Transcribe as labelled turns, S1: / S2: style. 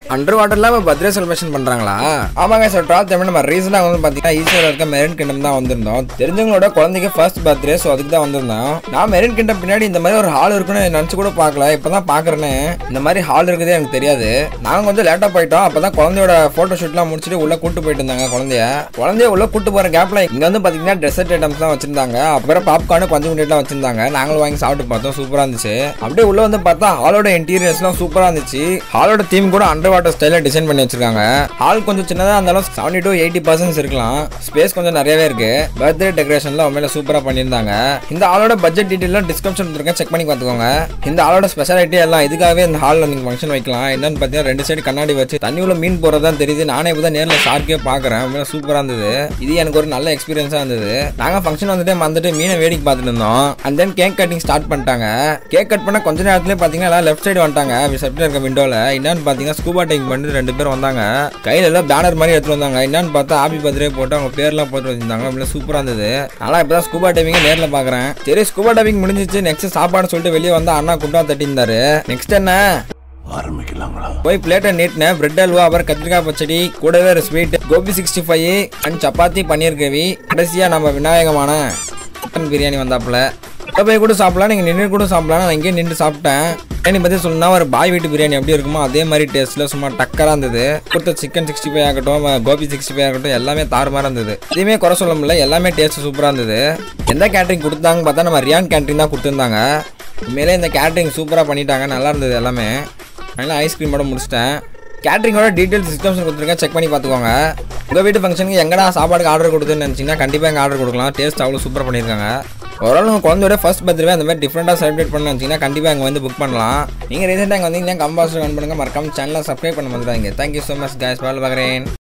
S1: under வாட்டர்ல birthday celebration பண்றாங்களா ஆமாங்க சார் ட்ரால் தமிழ் நம்ம ரீசெண்டாக வந்து பார்த்தீங்கன்னா ஈஸியாக இருக்க மெரின் கிண்டம் தான் வந்திருந்தோம் தெரிஞ்சவங்களோட குழந்தைக்கு ஃபர்ஸ்ட் பர்த்டே ஸோ அதுக்கு தான் வந்திருந்தோம் நான் மெரின் கிண்டம் பின்னாடி இந்த மாதிரி ஒரு ஹால் இருக்குன்னு நினச்சி கூட பார்க்கல இப்போ தான் பார்க்குறேன்னு இந்த மாதிரி ஹால் இருக்குதே எனக்கு தெரியாது நாங்கள் கொஞ்சம் லேட்டாக போயிட்டோம் அப்போ தான் குழந்தையோட ஃபோட்டோ ஷூட்லாம் முடிச்சுட்டு உள்ளே கூட்டு போயிட்டு இருந்தாங்க குழந்தைய குழந்தைய உள்ள கூட்டு போகிற கேப்பில் இங்கே வந்து பார்த்தீங்கன்னா டெசர்ட் ஐட்டம்ஸ் தான் வச்சிருந்தாங்க அப்புறம் பாப்கார்னு பஞ்சு மினிட்லாம் வச்சிருந்தாங்க நாங்களும் வாங்கி சாப்பிட்டு பார்த்தோம் சூப்பராக இருந்துச்சு அப்படியே உள்ள வந்து பார்த்தா ஹாலோட இன்டீரியர்ஸ்லாம் சூப்பராக இருந்துச்சு ஹாலோட தீம் கூட அண்டர் வாட்டர் ஸ்டைலில் டிசைன் பண்ணி வச்சிருக்காங்க ஹால் கொஞ்சம் சின்னதாக இருந்தாலும் செவன்டி டு எயிட்டி பர்சன்ட் இருக்கலாம் ஸ்பேஸ் கொஞ்சம் நிறையவே இருக்கு பர்த்டே டெக்கரேஷன்லாம் உண்மையில சூப்பராக பண்ணியிருந்தாங்க இந்த ஆளோட பட்ஜெட் டீட்டெயிலாம் டிஸ்கிரிப்ஷன் இருக்கேன் செக் பண்ணி பார்த்துக்கோங்க இந்த ஆளோட ஸ்பெஷாலிட்டி எல்லாம் இதுக்காகவே இந்த ஹாலில் நீங்கள் ஃபங்க்ஷன் வைக்கலாம் என்னன்னு பார்த்தீங்கன்னா ரெண்டு சைடு கண்ணாடி வச்சு தண்ணி உள்ள மீன் போகிறதான் தெரியுது நானே இப்போ தான் நேரில் ஷார்க்கே பார்க்குறேன் உண்மையில சூப்பராக இருந்தது இது எனக்கு ஒரு நல்ல எக்ஸ்பீரியன்ஸாக இருந்தது நாங்கள் ஃபங்க்ஷன் வந்துட்டு வந்துட்டு மீனை வேடிக்கை பார்த்துட்டு இருந்தோம் and then cake cutting start பண்ணிட்டாங்க கேக் கட் பண்ண கொஞ்ச நேரத்துலேயே பார்த்தீங்கன்னா எல்லாம் லெஃப்ட் சைடு வந்துட்டாங்க செப்டில் இருக்க விண்டோவில் என்னன்னு பார்த்தீங்கன்னா ஸ்கூபா டைங் பண்ணிட்டு ரெண்டு பேர் வந்தாங்க கையில எல்லாம் பேனர் மாதிரி எடுத்துட்டு வந்தாங்க என்னன்னு பார்த்தா ஹாப்பி பர்த்டே போட்டு அவங்க பேர்லாம் போட்டு வச்சிருந்தாங்க அப்படியே சூப்பராக இருந்தது நல்லா இப்போ தான் ஸ்கூபா டைவிங்க நேரில் பார்க்குறேன் சரி ஸ்கூபா டைவிங் முடிஞ்சிச்சு நெக்ஸ்ட் சாப்பாடு சொல்லிட்டு வெளியே வந்தா அண்ணா குண்டா தட்டியிருந்தாரு நெக்ஸ்ட் என்ன
S2: ஆரம்பிக்கலாங்களா
S1: போய் பிளேட்டை நீட்டினேன் பிரெட் அல்வா அப்புறம் கத்திரிக்காய் பச்சடி கூடவே ஒரு sweet gobi sixty five and chapati paneer gravy கடைசியாக நம்ம விநாயகமான மட்டன் பிரியாணி வந்தாப்புல உள்ள போய் கூட சாப்பிடலாம் நீங்கள் நின்று கூட சாப்பிடலாம் நான் இங்கேயே நின்று சாப்பிட்டேன் பிரியாணி பற்றி சொல்லணும்னா ஒரு பாய் வீட்டு பிரியாணி எப்படி இருக்குமோ அதே மாதிரி டேஸ்ட்டில் சும்மா டக்கராக இருந்தது கொடுத்த சிக்கன் சிக்ஸ்டி ஃபைவ் ஆகட்டும் கோபி சிக்ஸ்டி ஃபைவ் ஆகட்டும் எல்லாமே தாறுமாறாக இருந்தது எதுவுமே குறை சொல்ல முடியல எல்லாமே டேஸ்ட் சூப்பராக இருந்தது எந்த கேட்ரிங் கொடுத்தாங்க பார்த்தா நம்ம ரியான் கேட்ரிங் தான் கொடுத்துருந்தாங்க உண்மையிலே இந்த கேட்ரிங் சூப்பராக பண்ணிட்டாங்க நல்லா இருந்தது எல்லாமே அதனால் ஐஸ்கிரீமோட முடிச்சிட்டேன் கேட்ரிங்கோட டீட்டெயில்ஸ் சிஸ்டம்ஸ் கொடுத்துருக்கேன் செக் பண்ணி பார்த்துக்கோங்க உங்கள் வீட்டு ஃபங்க்ஷனுக்கு எங்கடா சாப்பாடுக்கு ஆர்டர் கொடுத்துன்னு நினச்சிங்கன்னா கண்டிப்பாக எங்கள் ஆர்டர் கொடுக்கலாம் டேஸ்ட் அவ்வளோ சூப்பராக பண்ணியிருக்காங்க ஓரளவு உங்கள் குழந்தையோட ஃபர்ஸ்ட் பர்த்டே அந்த மாதிரி டிஃப்ரெண்ட்டாக செலிப்ரேட் பண்ண நினச்சிங்கன்னா கண்டிப்பாக அங்கே வந்து புக் பண்ணலாம் நீங்கள் ரீசெண்டாக இங்கே வந்தீங்கன்னா கம்பாஸ்டர் கன் பண்ணுங்கள் மறக்காம சேனலை சப்ஸ்கிரைப் பண்ண வந்துடாங்க தேங்க்யூ ஸோ மச் guys பால் பார்க்குறேன்